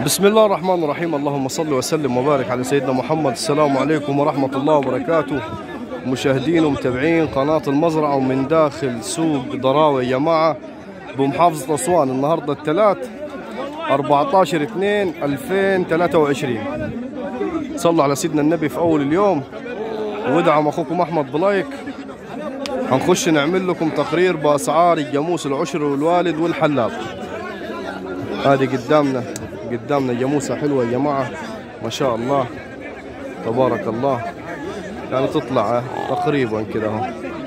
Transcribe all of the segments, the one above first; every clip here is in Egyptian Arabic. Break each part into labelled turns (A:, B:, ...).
A: بسم الله الرحمن الرحيم اللهم صل وسلم وبارك على سيدنا محمد السلام عليكم ورحمة الله وبركاته مشاهدين ومتابعين قناة المزرعة ومن داخل سوق ضراوة يا جماعة بمحافظة أسوان النهاردة الثلاث 14 2 2023 صلوا على سيدنا النبي في أول اليوم وادعم أخوكم أحمد بلايك هنخش نعمل لكم تقرير بأسعار الجاموس العشر والوالد والحلاب هذه قدامنا قدامنا جاموسة حلوة يا جماعة ما شاء الله تبارك الله يعني تطلع تقريبا كده اهو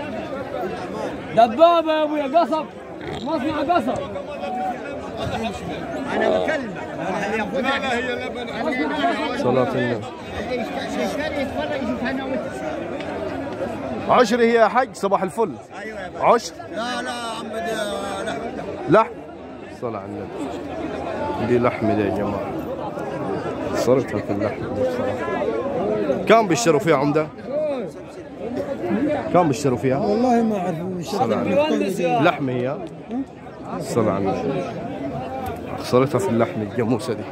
B: دبابة يا ابويا قصب مصنع قصب
C: انا بكلمك ياخذها
A: صلاة النبي
C: يشتري يتفرج يشوف انا وانت
A: عشر هي يا حج صباح الفل
C: ايوه يا
A: عشر
C: لا لا يا عم ده لا
A: لحم صلاة على النبي دي لحم دي يا جماعة صرتها في اللحم دي بصراحة كم بيشتروا فيها عمدة؟ كم بيشتروا فيها؟
D: والله ما اعرف
A: صلاة على النبي لحم هي صلاة على النبي خسرتها في اللحم الجاموسة دي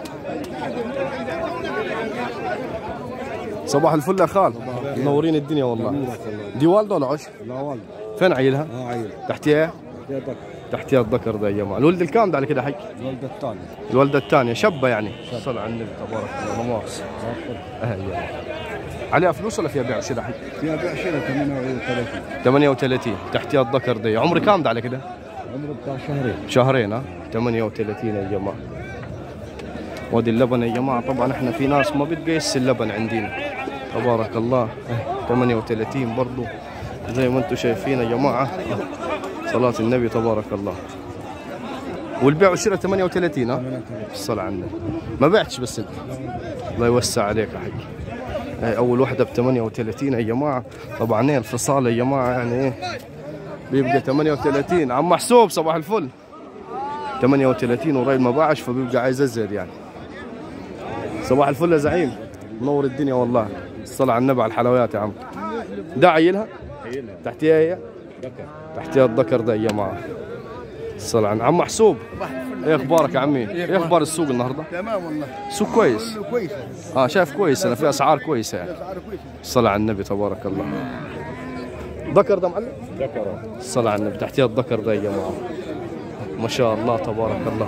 A: صباح الفل يا خال منورين الدنيا والله دي والده ولا عشر؟
D: لا والله
A: فين عيلها؟
D: اه عيل
A: تحتيها
D: يدك
A: تحتيها الذكر ده يا جماعه الولد الكام ده على كده حق
D: الولد الثاني
A: الولده الثانيه شابه يعني صل على النبي تبارك الله ما مؤاخذة. اه يا عليها فلوس ولا فيها بيع وشراء حق
D: فيها بيع شيله 38
A: 38 تحتيها الذكر ده عمر كام ده على كده
D: عمره بتاع شهرين
A: شهرين ها 38 يا جماعه وادي اللبن يا جماعه طبعا احنا في ناس ما بتقيس اللبن عندنا تبارك الله اه، 38 برضو زي ما انتم شايفين يا جماعه صلاه النبي تبارك الله والبيع والشراء 38 ها الصلاة على النبي ما بعتش بس انت الله يوسع عليك يا حاج هاي اول وحده ب 38 يا جماعه طبعا ايه الفصال يا جماعه يعني ايه بيبقى 38 عم محسوب صباح الفل 38 وراي ما باعش فبيبقى عايز ازيد يعني صباح الفل يا زعيم منور الدنيا والله الصلاة على النبي على الحلويات يا عم ده عيلها تحتيها هي تحتيها الذكر ده يا جماعه الصلاة على عم محسوب ايه اخبارك يا عمي؟ ايه اخبار السوق النهارده؟
C: تمام والله
A: سوق كويس
C: كله كويس
A: اه شايف كويس انا في اسعار كويسه يعني
C: اسعاره كويس
A: الصلاة على النبي تبارك الله ذكر ده معلم؟ ذكر الصلاة على النبي تحتيها الذكر ده يا جماعة ما شاء الله تبارك الله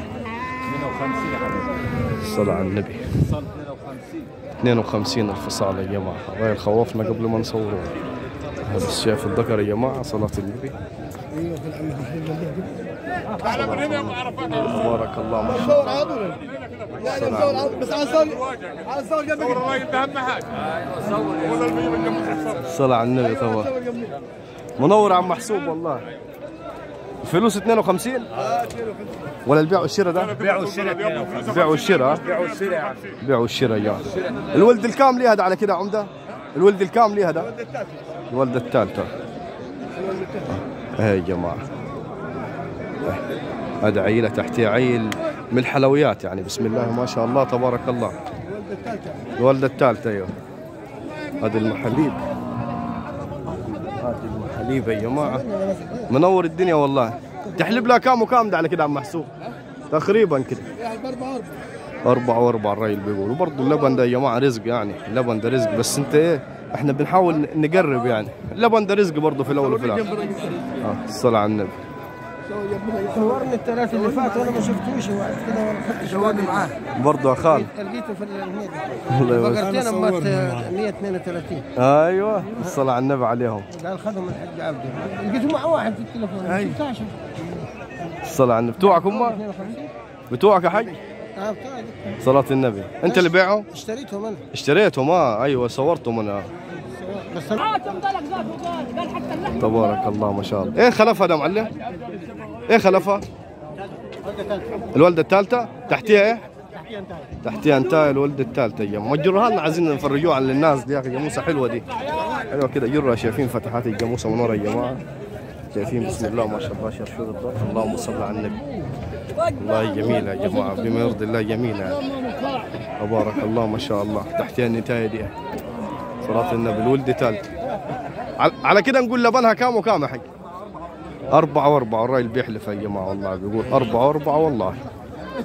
A: 52 الصلاة على النبي 52 الفصال يا جماعة غير خوفنا قبل ما نصوره هذا الشايف الذكر يا جماعة صلاة النبي تبارك الله ما شاء
C: صور عضل يعني صور عضل بس على صور على صور جنبك
A: الله الصلاة على النبي تبارك منور عم محسوب والله فلوس 52 ولا البيع والشراء ده؟
E: بيع والشراء
A: البيع والشراء
E: بيع والشراء
A: البيع والشراء يا الولد الكام ليه هذا على كده عمده؟ الولد الكام ليه هذا؟ الولد الثالثة ايه يا جماعة إيه. هذا عيلة تحتيه عيل من الحلويات يعني بسم الله ما شاء الله تبارك الله الولدة الثالثة ايوه هذا المحاليب هذه المحاليب يا جماعة منور الدنيا والله تحلب لها كام وكام ده على كده عم محسوب تقريبا كده أربعة وأربعة الرجل بيقول وبرضه اللبن ده يا جماعة رزق يعني اللبن ده رزق بس أنت إيه إحنا بنحاول نقرب يعني اللبن ده رزق برضه في الأول وفي الآخر آه الصلاة على النبي
D: صورني الثلاثة اللي فاتوا انا ما شفتوش وقت كده ولا خدت جوابي معاه
A: برضه يا خال
D: لقيته في الهنيد
A: الله يوفقك.
D: بقرتين امات 132
A: أيوه الصلاة على النبي عليهم
D: قال خذهم الحج عبده لقيته مع واحد في التليفون ما شفتهاش
A: الصلاة على النبي بتوعك هم
D: 52
A: بتوعك يا حج
D: اه بتاعي.
A: صلاة النبي أنت اللي بيعهم
D: اشتريتهم انا
A: اشتريتهم اه أيوه صورتهم أنا
D: بس أنا
B: هاتم ضلك ذاته قال قال حتى اللحم
A: تبارك الله ما شاء الله ايه خلفها ده معلم ايه خلفها الولده الثالثه تحتيها ايه تحتيها انتهى الولده الثالثه يا جماعه وجروها لنا عايزين نفرجوها للناس دي يا اخي جاموسه حلوه دي حلوه كده جرها شايفين فتحات الجاموسه من ورا يا جماعه شايفين بسم الله ما شاء الله شرشور الضغط اللهم صل على النبي والله جميله يا جماعه بما يرضي الله جميله يعني. تبارك الله ما شاء الله تحتيها النتايه دي صلاة النبي الولد ثالث على- على كده نقول لبنها كام وكام يا حق أربعة وأربعة الراجل بيحلف يا جماعة والله بيقول أربعة وأربعة والله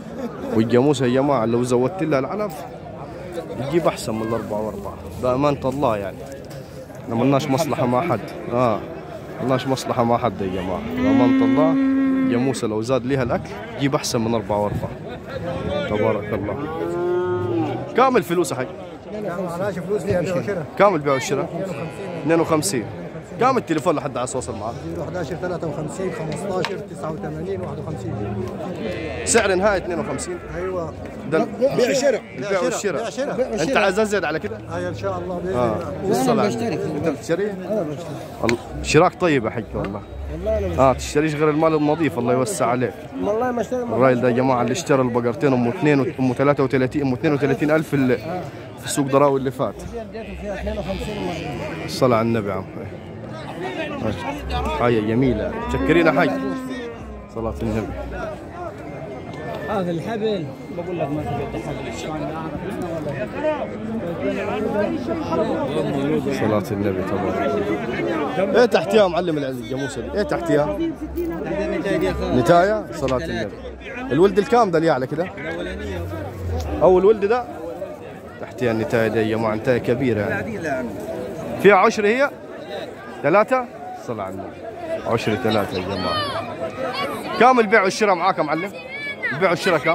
A: والجاموسه يا جماعه لو زودت لها العلف تجيب احسن من الاربعه واربعه بامانه الله يعني احنا ملناش مصلحه مع حد اه ملناش مصلحه مع حد يا جماعه بامانه الله جاموسه لو زاد ليها الاكل تجيب احسن من اربعه واربعه تبارك الله كامل فلوس يا حاج
D: معناش فلوس ليها بيع وشراء
A: كامل بيع والشراء 52 كام التليفون لحد عايز اوصل معاه
D: 11 53 15 89 51
A: سعر نهايه 52
D: ايوه
A: ده
D: بيع شراء
A: البيع والشراء
D: بيع شراء
A: انت عايز ازيد على كده
D: هاي ان شاء الله باذن
A: اه
D: الله
A: بالصلاة انت بتشتري؟ الله- شراك طيب يا حج والله
D: والله انا
A: اه تشتريش غير المال النظيف الله يوسع عليك
D: والله ما اشتري
A: الراجل ده يا جماعه اللي اشترى البقرتين ام 2 ام 33 ام 32 الف اللي في سوق دراوي اللي فات
D: اديته فيها 52 مره
A: الصلاة على النبي عم هاي جميلة تشكرين يا حج صلاة النبي
B: هذا الحبل بقول لك ما تبي
A: صلاة النبي تبارك الله. ايه تحتيها معلم العلم الجاموسة دي ايه تحتيها نتاية صلاة النبي الولد الكام ده اللي على كده اول ولد ده تحتيها النتاية دي يا جماعة نتاية كبيرة يعني فيها عشرة هي ثلاثة صلاة على النبي عشرة ثلاثة يا جماعة كام البيع والشراء معاك يا معلم البيع والشراء كام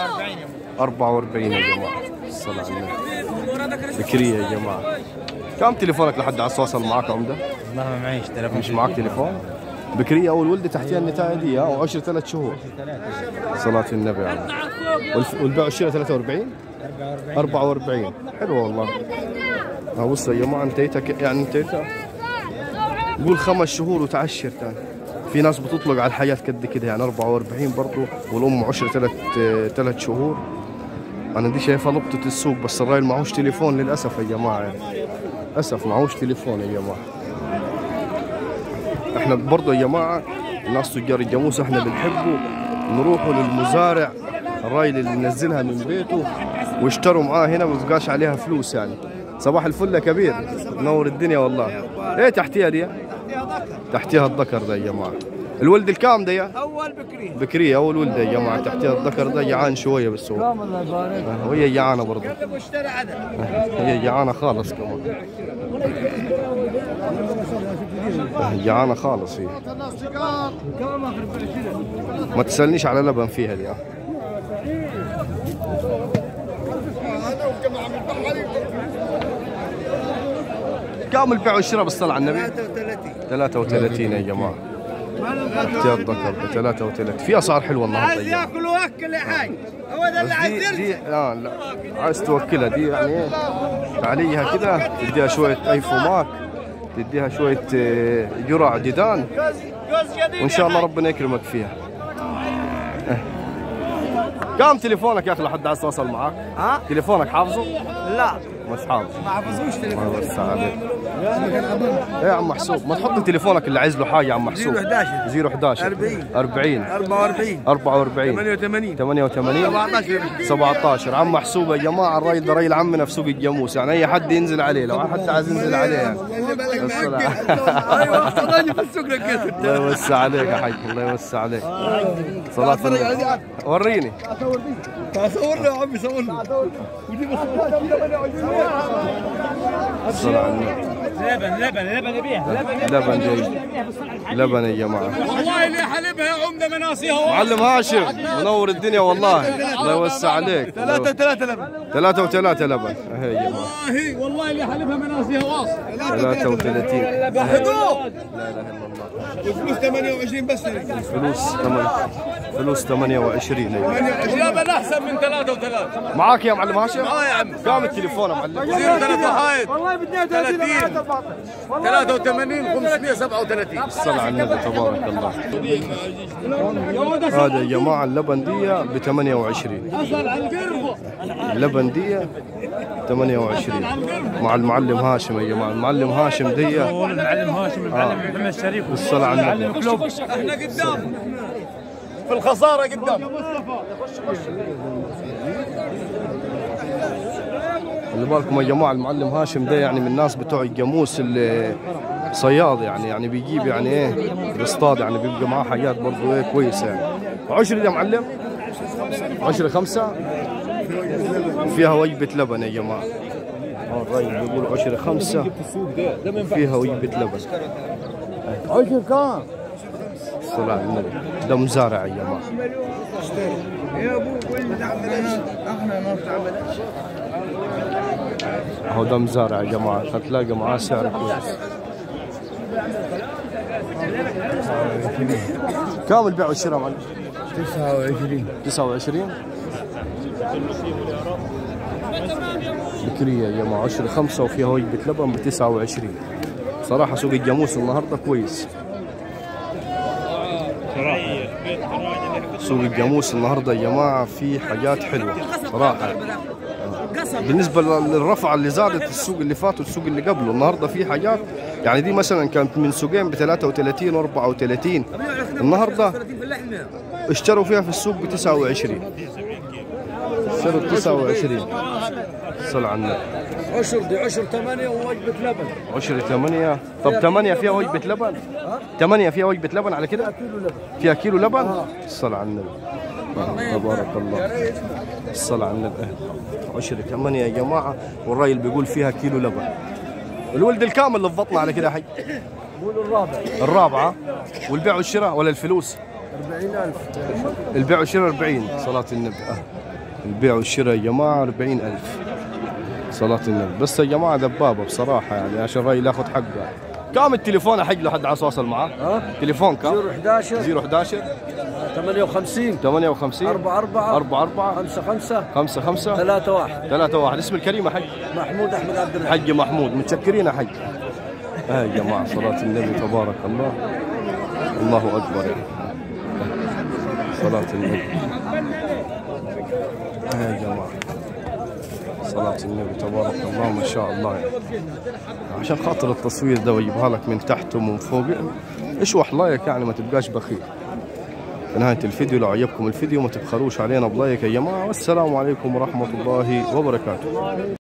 A: 44 يا جماعة الصلاة على النبي بكرية يا جماعة كم تليفونك لحد عايز توصل معاك يا عمده؟
E: والله ما معيش تلفون
A: مش معاك تليفون؟ بكرية أول ولدة تحتها النتاية دي ها وعشر ثلاث شهور صلاة النبي عليه والف- والبيع والشراء 43 44 حلوة والله ها بص يا جماعة انتيتها ك- يعني انتيتها قول خمس شهور وتعشر تاني في ناس بتطلق على الحياة قد كده يعني 44 برضه والأم عشر ثلاث ثلاث شهور انا دي شايفها لقطة السوق بس الراجل معهوش تليفون للاسف يا جماعة يعني للاسف معهوش تليفون يا جماعة احنا برضه يا جماعة الناس تجار الجاموس احنا بنحبه نروحوا للمزارع الراجل اللي ينزلها من بيته واشتروا معاه هنا ما بيبقاش عليها فلوس يعني صباح الفل يا كبير منور الدنيا والله ايه تحتيها دي تحتيها الذكر ده يا جماعة الولد الكام ده يا
B: اول بكري
A: بكرية أول ولدة يا جماعة تحتها الذكر ده جعان شوية بس هو
B: كم الله يبارك
A: آه، وهي جعانة برضه هي جعانة خالص كمان آه، جعانة خالص هي ما تسألنيش على لبن فيها دي آه. كم البيع والشراء بالصلاة على النبي 33 يا جماعة تحتها الذكر 33 في أسعار حلوة النهاردة يا جماعة.
B: ياكل واكل يا حاج هو ده اللي
A: بس دي دي اه لا عايز توكلها دي يعني ايه تعليها كده تديها شويه اي فوماك تديها شويه آه، جرع ديدان وان شاء الله ربنا يكرمك فيها إيه. كم تليفونك يا اخي لحد عايز توصل معاك؟
B: ها؟
A: تليفونك حافظه؟
B: لا
A: مش حافظ
B: ما حفظوش تليفون
A: الله يوسع عليك ايه يا عم محسوب ما تحط تليفونك اللي عايز له حاجه يا عم محسوب
E: 011
A: 011
E: 40
A: 40
E: 44
A: 44
E: 88
A: 88
E: 17
A: 17 عم محسوب يا جماعه الراجل ده راجل عمنا في سوق الجاموس يعني اي حد ينزل عليه لو حد عايز ينزل عليه يعني الصلاة.
E: ايوه صدقني في السوق لقيته
A: الله يوسع عليك يا حي الله يوسع عليك صلاة النبي. وريني
E: صورنا يا عمي صورنا
A: الصلاة على النبي
B: لبن لبن لبن يبيع لبن
A: لبن جاي لبن يا جماعه
B: والله اللي حلبها يا عمده مناصيها
A: معلم هاشم منور الدنيا والله الله يوسع عليك
E: ثلاثة ثلاثة لبن
A: ثلاثة وثلاثة لبن هي يا جماعة
B: والله والله اللي حلبها مناصيها واصل
A: 33 لا
E: بحدوه
A: اله الا الله
E: فلوس 28 بس
A: فلوس ثمن فلوس 28 أيوة.
B: لبن احسن من ثلاثة وثلاثة
A: معاك يا معلم هاشم؟
E: اه يا عم
A: كم التليفون يا معلم؟
E: زيرو ثلاثة حايد
B: والله بدنا
E: 30 83 537
A: الصلاة على النبي تبارك الله هذا يا جماعة اللبن دي ب 28
B: اسال عن قربه
A: اللبن دي 28 مع المعلم هاشم يا جماعة المعلم هاشم دي
B: المعلم هاشم المعلم محمد شريف
A: الصلاة على النبي
E: احنا قدام في الخسارة قدام
A: خلي بالكم يا جماعة المعلم هاشم ده يعني من الناس بتوع الجاموس اللي صياد يعني يعني بيجيب يعني ايه بيصطاد يعني بيبقى معاه حاجات برضه ايه كويسة يعني وعشرة يا معلم عشرة خمسة فيها وجبة لبن يا جماعة آه، الراجل بيقول عشرة خمسة فيها وجبة لبن
E: عشر كام
A: الصلاة على النبي ده مزارع يا جماعة
C: يا ابو كل بتاع بلاش احنا ما بتاع بلاش
A: اهو ده مزارع يا جماعة هتلاقي معاه سعر كويس كم البيع والشراء معلم؟
C: 29
A: 29 بكرية يا جماعة 10 خمسة وفيها وجبة لبن ب 29 صراحة سوق الجاموس النهاردة كويس سوق الجاموس النهاردة يا جماعة في حاجات حلوة صراحة آه. بالنسبة للرفعة اللي زادت السوق اللي فات والسوق اللي قبله النهاردة في حاجات يعني دي مثلا كانت من سوقين ب 33 و 34 النهاردة اشتروا فيها في السوق ب 29 اشتروا ب 29 صل على النبي
E: عشر دي عشر ثمانية ووجبة لبن
A: 10 8 طب 8 فيها وجبة لبن 8 فيها وجبة لبن على كده فيها كيلو لبن صل على النبي آه، تبارك الله الصلاة على النبي 10 8 يا جماعة والراجل بيقول فيها كيلو لبن الولد الكامل اللي ضبطنا على كده يا حي
E: قولوا الرابع
A: الرابعة والبيع والشراء ولا الفلوس
E: 40000
A: البيع والشراء 40 صلاة النبي آه. البيع والشراء يا جماعة 40000 صلاة النبي بس يا جماعة دبابة بصراحة يعني عشان الراجل ياخذ حقه كم التليفون يا حق لو حد عايز يتواصل معاه؟
E: ها؟
A: تليفون كم؟
E: 011
A: 011
E: 58
A: 58
E: 4 4
A: 4 4
E: 5 5
A: 5 5
E: 3 1
A: 3 1 اسم الكريم يا حق
E: محمود احمد عبد الرحمن
A: حج محمود متشكرين يا حج ها يا جماعة صلاة النبي تبارك الله الله أكبر يعني. صلاة النبي ها يا جماعة صلاة النبي تبارك الله ما شاء الله يعني. عشان خاطر التصوير ده ويجيبها لك من تحت ومن فوق اشوح لايك يعني ما تبقاش بخيل في نهاية الفيديو لو عجبكم الفيديو ما تبخلوش علينا بلايك يا جماعة والسلام عليكم ورحمة الله وبركاته